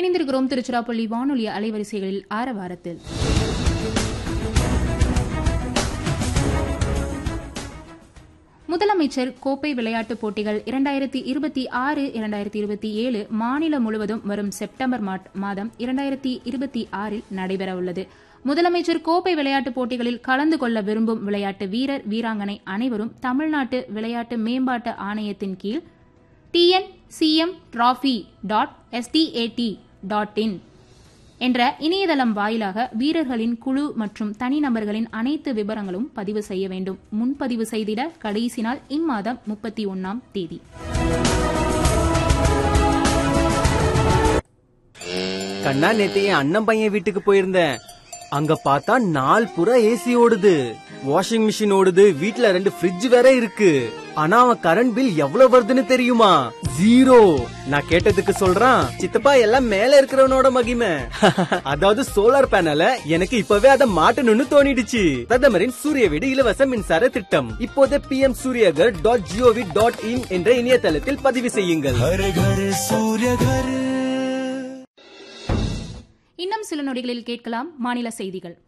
இணைந்திருக்கிறோம் திருச்சிராப்பள்ளி வானொலி அலைவரிசைகளில் ஆரவாரத்தில் முதலமைச்சர் கோப்பை விளையாட்டுப் போட்டிகள் இரண்டாயிரத்தி இருபத்தி ஆறு இரண்டாயிரத்தி இருபத்தி ஏழு மாநிலம் முழுவதும் வரும் செப்டம்பர் மாட்- மாதம் இரண்டாயிரத்தி இருபத்தி ஆறில் நடைபெறவுள்ளது முதலமைச்சர் கோப்பை விளையாட்டுப் போட்டிகளில் கலந்து கொள்ள விரும்பும் விளையாட்டு வீரர் வீராங்கனை அனைவரும் தமிழ்நாட்டு விளையாட்டு மேம்பாட்டு ஆணையத்தின் கீழ் TN CM trophy dot SDAT dot in என்ற இணையதளம் வாயிலாக வீரர்களின் குழு மற்றும் தனிநபர்களின் அனைத்து விவரங்களும் பதிவு செய்ய வேண்டும் முன்பதிவு செய்திட கடைசி நாள் இம்மாதம் முப்பத்தி ஒன்னாம் தேதி கண்ணா நேத்து என் அண்ணன் பையன் வீட்டுக்கு போயிருந்தேன் அங்க பார்த்தா நாள் புறா ஏசி ஓடுது வாஷிங் மிஷின் ஓடுது வீட்ல ரெண்டு ஃப்ரிட்ஜ் வேற இருக்கு ஆனா அவன் கரண்ட் பில் எவ்வளவு வருதுன்னு தெரியுமா ஜீரோ நான் கேட்டதுக்கு சொல்றான் சித்தப்பா எல்லாம் மேல இருக்கிறவனோட மகிமை அதாவது சோலார் பேனல எனக்கு இப்பவே அதை மாட்டணும்னு தோணிடுச்சு பிரதமரின் சூரிய வீடு இலவச மின்சார திட்டம் இப்போதே P M Suryaghar dot GOV dot in என்ற இணையதளத்தில் பதிவு செய்யுங்கள் हर घर सूर्य घर இன்னும் சில நொடிகளில் கேட்கலாம் மாநில செய்திகள்